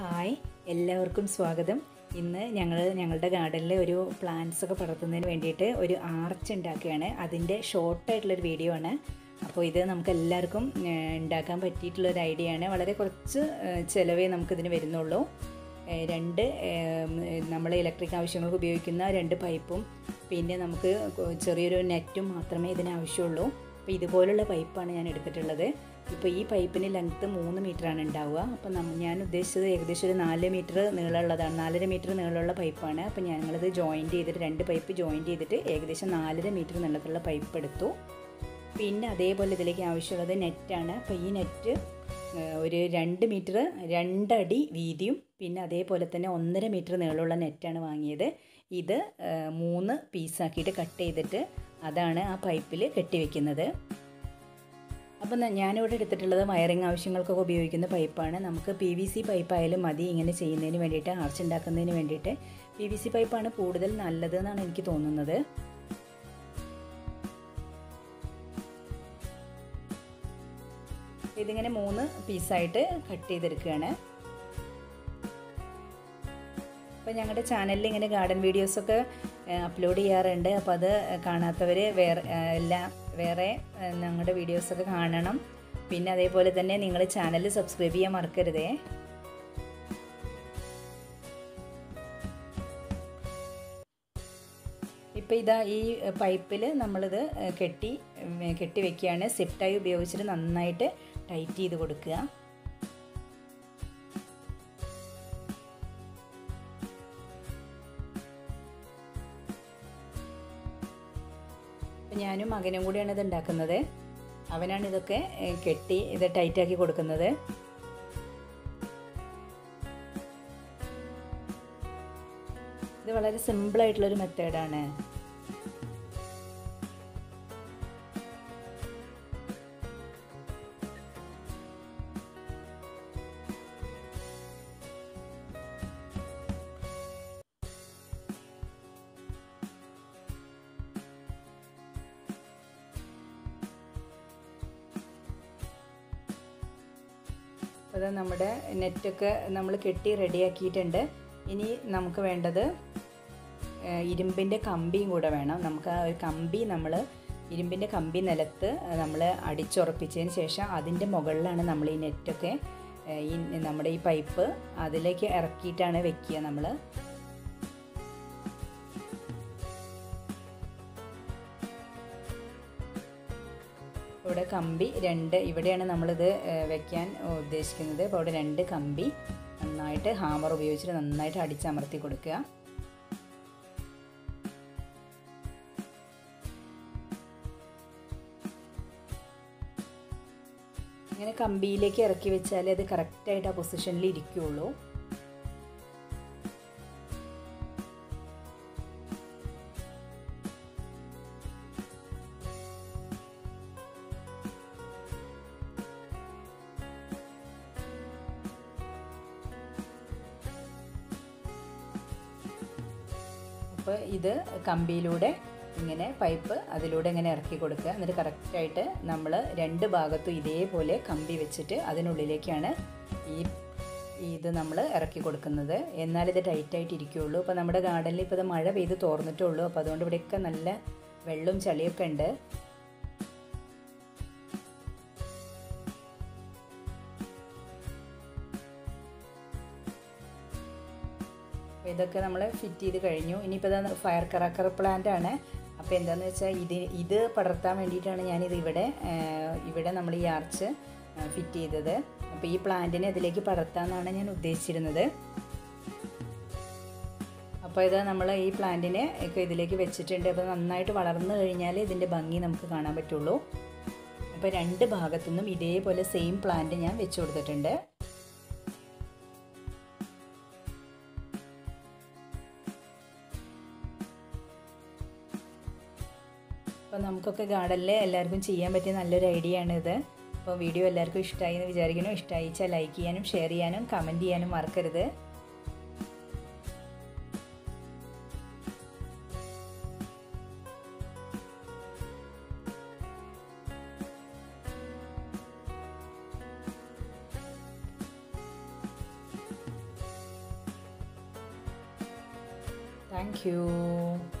hi എല്ലാവർക്കും സ്വാഗതം ഇന്ന് ഞങ്ങൾ ഞങ്ങളുടെ ഗാർഡനിൽ ഒരു പ്ലാന്റ്സ് ഒക്കെ പടർത്തുന്നതിന് വേണ്ടിയിട്ട് ഒരു ആർച്ച് ഉണ്ടാക്കുകയാണ് അതിൻ്റെ ഷോർട്ടായിട്ടുള്ളൊരു വീഡിയോ ആണ് അപ്പോൾ ഇത് നമുക്ക് എല്ലാവർക്കും ഏഹ്, ഉണ്ടാക്കാൻ പറ്റിയിട്ടുള്ളൊരു ഐഡിയ ആണ് വളരെ കുറച്ച് ഏഹ്, ചിലവേ നമുക്കിതിന് വരുന്നുള്ളൂ ഏഹ്, രണ്ട് നമ്മൾ ഇലക്ട്രിക് ആവശ്യങ്ങൾക്ക് ഉപയോഗിക്കുന്ന രണ്ട് പൈപ്പും പിന്നെ നമുക്ക് കൊ- ചെറിയൊരു നെറ്റും മാത്രമേ ഇതിന് ആവശ്യമുള്ളൂ അപ്പോൾ ഇതുപോലുള്ള പൈപ്പാണ് ഞാൻ എടുത്തിട്ടുള്ളത് ഇപ്പോൾ ഈ പൈപ്പിന് ലെങ്ത്ത് മൂന്ന് മീറ്ററാണ് ഉണ്ടാവുക അപ്പോൾ നമ്മ ഞാൻ ഉദ്ദേശിച്ചത് ഏകദേശം ഒരു നാല് മീറ്റർ നീളമുള്ളതാണ് നാലര മീറ്റർ നീളമുള്ള പൈപ്പാണ് അപ്പോൾ ഞങ്ങളിത് ജോയിൻറ്റ് ചെയ്തിട്ട് രണ്ട് പൈപ്പ് ജോയിൻറ്റ് ചെയ്തിട്ട് ഏകദേശം നാലര മീറ്റർ നീളത്തിലുള്ള പൈപ്പ് എടുത്തു പിന്നെ അതേപോലെ ഇതിലേക്ക് ആവശ്യമുള്ളത് നെറ്റാണ് അപ്പോൾ ഈ നെറ്റ് ഏഹ്, ഒരു രണ്ട് മീറ്റർ രണ്ടടി വീതിയും പിന്നെ അതേപോലെ തന്നെ ഒന്നര മീറ്റർ നീളമുള്ള നെറ്റാണ് വാങ്ങിയത് ഇത് ഏഹ്, മൂന്ന് പീസാക്കിയിട്ട് കട്ട് ചെയ്തിട്ട് അതാണ് ആ പൈപ്പിൽ കെട്ടിവെക്കുന്നത് അപ്പം ന- ഞാനിവിടെ എടുത്തിട്ടുള്ളത് വയറിംഗ് ആവശ്യങ്ങൾക്കൊക്കെ ഉപയോഗിക്കുന്ന പൈപ്പാണ് നമുക്ക് പി വി സി പൈപ്പായാലും മതി ഇങ്ങനെ ചെയ്യുന്നതിന് വേണ്ടിയിട്ട് ആർച്ച് ഉണ്ടാക്കുന്നതിന് വേണ്ടിയിട്ട് പി വി സി പൈപ്പാണ് കൂടുതൽ നല്ലത് എന്നാണ് എനിക്ക് തോന്നുന്നത് ഇതിങ്ങനെ മൂന്ന് പീസായിട്ട് കട്ട് ചെയ്തെടുക്കുകയാണ് അപ്പോൾ ഞങ്ങളുടെ ചാനലിൽ ഇങ്ങനെ ഗാർഡൻ വീഡിയോസൊക്കെ അപ്ലോഡ് ചെയ്യാറുണ്ട് അപ്പോൾ അത് കാണാത്തവർ വേറെ ആ, എല്ലാം വേറെ ആ, ഞങ്ങളുടെ വീഡിയോസൊക്കെ കാണണം പിന്നെ അതേപോലെ തന്നെ നിങ്ങൾ ചാനൽ സബ്സ്ക്രൈബ് ചെയ്യാൻ മറക്കരുതേ ഇപ്പോൾ ഇതാ ഈ പൈപ്പിൽ നമ്മളിത് കെട്ടി ഉം, കെട്ടി വെക്കുകയാണ് സിപ്റ്റായി ഉപയോഗിച്ചിട്ട് നന്നായിട്ട് ടൈറ്റ് ചെയ്ത് കൊടുക്കുക അപ്പം ഞാനും മകനും കൂടിയാണ് ഇത് ഉണ്ടാക്കുന്നത് അവനാണ് ഇതൊക്കെ ഏഹ്, കെട്ടി ഇത് ടൈറ്റാക്കി കൊടുക്കുന്നത് ഇത് വളരെ സിമ്പിളായിട്ടുള്ളൊരു മെത്തേഡാണ് അത് നമ്മുടെ നെറ്റൊക്കെ നമ്മൾ കെട്ടി റെഡിയാക്കിയിട്ടുണ്ട് ഇനി നമുക്ക് വേണ്ടത് ഏഹ്, ഇരുമ്പിൻ്റെ കമ്പിയും കൂടെ വേണം നമുക്ക് ആ ഒരു കമ്പി നമ്മൾ ഇരുമ്പിൻ്റെ കമ്പി നിലത്ത് നമ്മൾ അടിച്ചുറപ്പിച്ചതിന് ശേഷം അതിൻ്റെ മുകളിലാണ് നമ്മൾ ഈ നെറ്റൊക്കെ ഏഹ്, ഈ നമ്മുടെ ഈ പൈപ്പ് അതിലേക്ക് ഇറക്കിയിട്ടാണ് വെക്കുക നമ്മൾ ഇവിടെ കമ്പി രണ്ട് ഇവിടെയാണ് നമ്മളിത് ഏഹ്, വെക്കാൻ ഉദ്ദേശിക്കുന്നത് അപ്പോൾ അവിടെ രണ്ട് കമ്പി നന്നായിട്ട് ഹാമർ ഉപയോഗിച്ചിട്ട് നന്നായിട്ട് അടിച്ചമർത്തി കൊടുക്കുക ഇങ്ങനെ കമ്പിയിലേക്ക് ഇറക്കി വെച്ചാൽ അത് കറക്റ്റായിട്ട് ആ പൊസിഷനിൽ ഇരിക്കുകയുള്ളൂ അപ്പോൾ ഇത് കമ്പിയിലൂടെ ഇങ്ങനെ പൈപ്പ് അതിലൂടെ ഇങ്ങനെ ഇറക്കി കൊടുക്കുക എന്നിട്ട് കറക്റ്റായിട്ട് നമ്മൾ രണ്ട് ഭാഗത്തും ഇതേപോലെ കമ്പി വെച്ചിട്ട് അതിനുള്ളിലേക്കാണ് ഈ ഇത് നമ്മൾ ഇറക്കി കൊടുക്കുന്നത് എന്നാൽ ഇത് ടൈറ്റായിട്ട് ഇരിക്കുകയുള്ളൂ അപ്പോൾ നമ്മുടെ ഗാർഡനിൽ ഇപ്പോൾ ഇത് മഴ പെയ്ത് തോർന്നിട്ടേ ഉള്ളൂ അപ്പോൾ അതുകൊണ്ട് ഇവിടെയൊക്കെ നല്ല വെള്ളവും ചളിയൊക്കെ ഉണ്ട് അപ്പോൾ ഇതൊക്കെ നമ്മൾ ഫിറ്റ് ചെയ്ത് കഴിഞ്ഞു ഇനിയിപ്പോൾ ഇതാ ഫയർ കറാക്കർ പ്ലാന്റ് ആണ് അപ്പോൾ എന്താണെന്ന് വെച്ചാൽ ഇത് ഇത് പടർത്താൻ വേണ്ടിയിട്ടാണ് ഞാനിത് ഇവിടെ ആ, ഇവിടെ നമ്മൾ ഈ ആർച്ച് ഫിറ്റ് ചെയ്തത് അപ്പോൾ ഈ പ്ലാന്റിനെ ഇതിലേക്ക് പടർത്താമെന്നാണ് ഞാൻ ഉദ്ദേശിച്ചിരുന്നത് അപ്പോൾ ഇത് നമ്മൾ ഈ പ്ലാന്റിനെ ഒക്കെ ഇതിലേക്ക് വെച്ചിട്ടുണ്ട് അപ്പോൾ നന്നായിട്ട് വളർന്നു കഴിഞ്ഞാൽ ഇതിൻ്റെ ഭംഗി നമുക്ക് കാണാൻ പറ്റുള്ളൂ അപ്പോൾ രണ്ട് ഭാഗത്തു നിന്നും ഇതേപോലെ സെയിം പ്ലാന്റ് ഞാൻ വെച്ച് കൊടുത്തിട്ടുണ്ട് അപ്പോൾ നമുക്കൊക്കെ ഗാർഡനിൽ എല്ലാവർക്കും ചെയ്യാൻ പറ്റിയ നല്ലൊരു ഐഡിയ ആണ് ഇത് അപ്പോൾ വീഡിയോ എല്ലാവർക്കും ഇഷ്ടമായി എന്ന് വിചാരിക്കുന്നു ഇഷ്ടമായിച്ചാൽ ലൈക്ക് ചെയ്യാനും ഷെയർ ചെയ്യാനും കമൻറ്റ് ചെയ്യാനും മറക്കരുത് താങ്ക് യു